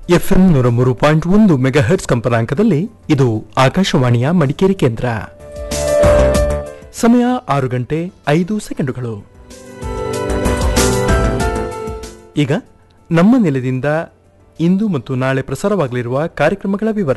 FM ನೂರ ಮೂರು point ಒಂದು ಮೆಗಾಹರ್ಟ್ಸ್ ಕಂಪನಾಂಕದಲ್ಲಿ ಇದು ಆಕಾಶವಾಣಿಯ ಮಡಿಕೇರಿ ಕೇಂದ್ರ ಸಮಯ ಆರು ಗಂಟೆ ಐದು ಸೆಕೆಂಡುಗಳು ಈಗ ನಮ್ಮ ನೆಲದಿಂದ ಇಂದು ಮತ್ತು ನಾಳೆ ಪ್ರಸಾರವಾಗಲಿರುವ ಕಾರ್ಯಕ್ರಮಗಳ ವಿವರ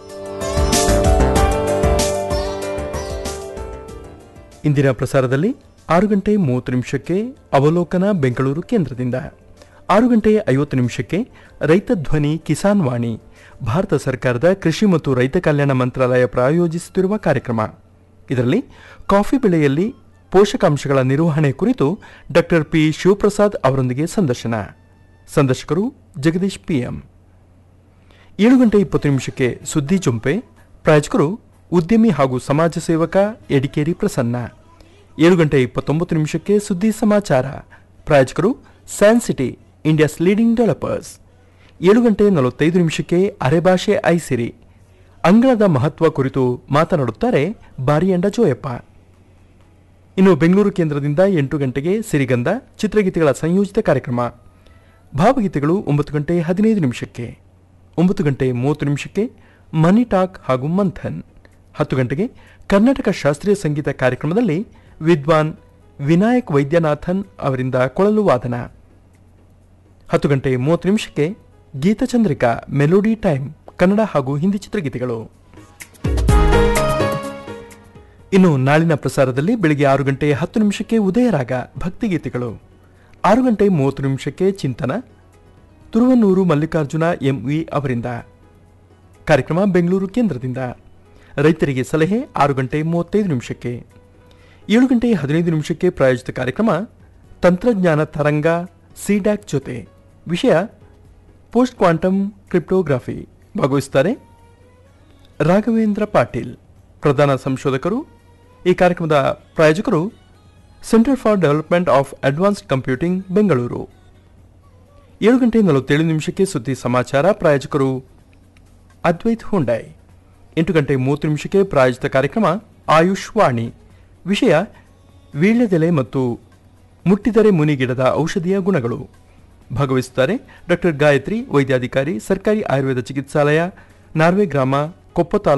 ಇಂದಿನ ಪ್ರಸಾರದಲ್ಲಿ ಆರು ಗಂಟೆ ಮೂವತ್ತು ನಿಮಿಷಕ್ಕೆ ಅವಲೋಕನ ಬೆಂಗಳೂರು ಕೇಂದ್ರದಿಂದ ಆರು ಗಂಟೆ ಐವತ್ತು ನಿಮಿಷಕ್ಕೆ ರೈತ ಧ್ವನಿ ಕಿಸಾನ್ ವಾಣಿ ಭಾರತ ಸರ್ಕಾರದ ಕೃಷಿ ಮತ್ತು ರೈತ ಕಲ್ಯಾಣ ಮಂತ್ರಾಲಯ ಪ್ರಾಯೋಜಿಸುತ್ತಿರುವ ಕಾರ್ಯಕ್ರಮ ಇದರಲ್ಲಿ ಕಾಫಿ ಬೆಳೆಯಲ್ಲಿ ಪೋಷಕಾಂಶಗಳ ನಿರ್ವಹಣೆ ಕುರಿತು ಡಾಕ್ಟರ್ ಪಿ ಶಿವಪ್ರಸಾದ್ ಅವರೊಂದಿಗೆ ಸಂದರ್ಶನ ಸಂದರ್ಶಕರು ಜಗದೀಶ್ ಪಿಎಂ ಏಳು ಗಂಟೆ ಇಪ್ಪತ್ತು ನಿಮಿಷಕ್ಕೆ ಸುದ್ದಿ ಜುಂಪೆ ಪ್ರಾಯೋಜಕರು ಉದ್ಯಮಿ ಹಾಗೂ ಸಮಾಜ ಸೇವಕ ಎಡಿಕೇರಿ ಪ್ರಸನ್ನ ಏಳು ಗಂಟೆ ಇಪ್ಪತ್ತೊಂಬತ್ತು ನಿಮಿಷಕ್ಕೆ ಸುದ್ದಿ ಸಮಾಚಾರ ಪ್ರಾಯೋಜಕರು San City India's leading developers ಏಳು ಗಂಟೆ ನಲವತ್ತೈದು ನಿಮಿಷಕ್ಕೆ ಅರೆಭಾಷೆ ಐಸಿರಿ ಅಂಗಳದ ಮಹತ್ವ ಕುರಿತು ಮಾತನಾಡುತ್ತಾರೆ ಬಾರಿಯಂಡ ಜೋಯಪ್ಪ ಇನ್ನು ಬೆಂಗಳೂರು ಕೇಂದ್ರದಿಂದ ಎಂಟು ಗಂಟೆಗೆ ಸಿರಿಗಂಧ ಚಿತ್ರಗೀತೆಗಳ ಸಂಯೋಜಿತ ಕಾರ್ಯಕ್ರಮ ಭಾವಗೀತೆಗಳು ಒಂಬತ್ತು ಗಂಟೆ ಹದಿನೈದು ನಿಮಿಷಕ್ಕೆ ಒಂಬತ್ತು ಗಂಟೆ ಮೂವತ್ತು ನಿಮಿಷಕ್ಕೆ ಮನಿ ಟಾಕ್ ಹಾಗೂ ಮಂಥನ್ ಹತ್ತು ಗಂಟೆಗೆ ಕರ್ನಾಟಕ ಶಾಸ್ತ್ರೀಯ ಸಂಗೀತ ಕಾರ್ಯಕ್ರಮದಲ್ಲಿ ವಿದ್ವಾನ್ ವಿನಾಯಕ್ ವೈದ್ಯನಾಥನ್ ಅವರಿಂದ ಕೊಳಲು ವಾದನ ಹತ್ತು ಗಂಟೆ ಮೂವತ್ತು ನಿಮಿಷಕ್ಕೆ ಗೀತಚಂದ್ರಿಕಾ ಮೆಲೋಡಿ ಟೈಮ್ ಕನ್ನಡ ಹಾಗೂ ಹಿಂದಿ ಚಿತ್ರಗೀತೆಗಳು ಇನ್ನು ನಾಳಿನ ಪ್ರಸಾರದಲ್ಲಿ ಬೆಳಿಗ್ಗೆ ಆರು ಗಂಟೆ ಹತ್ತು ನಿಮಿಷಕ್ಕೆ ಉದಯರಾಗ ಭಕ್ತಿಗೀತೆಗಳು ಆರು ಗಂಟೆ ಮೂವತ್ತು ನಿಮಿಷಕ್ಕೆ ಚಿಂತನ ತುರುವನ್ನೂರು ಮಲ್ಲಿಕಾರ್ಜುನ ಎಂವಿ ಅವರಿಂದ ಕಾರ್ಯಕ್ರಮ ಬೆಂಗಳೂರು ಕೇಂದ್ರದಿಂದ ರೈತರಿಗೆ ಸಲಹೆ ಆರು ಗಂಟೆ ಮೂವತ್ತೈದು ನಿಮಿಷಕ್ಕೆ ಏಳು ಗಂಟೆ ಹದಿನೈದು ನಿಮಿಷಕ್ಕೆ ಪ್ರಾಯೋಜಿತ ಕಾರ್ಯಕ್ರಮ ತಂತ್ರಜ್ಞಾನ ತರಂಗ ಸಿಡ್ಯಾಕ್ ಜೊತೆ ವಿಷಯ ಪೋಸ್ಟ್ ಕ್ವಾಂಟಮ್ ಕ್ರಿಪ್ಟೋಗ್ರಫಿ ಭಾಗವಹಿಸುತ್ತಾರೆ ರಾಘವೇಂದ್ರ ಪಾಟೀಲ್ ಪ್ರಧಾನ ಸಂಶೋಧಕರು ಈ ಕಾರ್ಯಕ್ರಮದ ಪ್ರಾಯೋಜಕರು Centre for Development of Advanced Computing Bengaluru ಏಳು ಗಂಟೆ ನಲವತ್ತೇಳು ನಿಮಿಷಕ್ಕೆ ಸುದ್ದಿ ಸಮಾಚಾರ ಪ್ರಾಯೋಜಕರು ಅದ್ವೈತ್ ಹುಂಡೈ ಎಂಟು ಗಂಟೆ ಮೂವತ್ತು ನಿಮಿಷಕ್ಕೆ ಪ್ರಾಯೋಜಿತ ಕಾರ್ಯಕ್ರಮ ಆಯುಷ್ ವಾಣಿ ವಿಷಯ ವೀಳ್ಯದೆಲೆ ಮತ್ತು ಮುಟ್ಟಿದರೆ ಮುನಿಗಿಡದ ಔಷಧಿಯ ಗುಣಗಳು ಭಾಗವಹಿಸುತ್ತಾರೆ ಡಾಕ್ಟರ್ ಗಾಯತ್ರಿ ವೈದ್ಯಾಧಿಕಾರಿ ಸರ್ಕಾರಿ ಆಯುರ್ವೇದ ಚಿಕಿತ್ಸಾಲಯ ನಾರ್ವೆ ಗ್ರಾಮ ಕೊಪ್ಪ ತಾಲೂಕು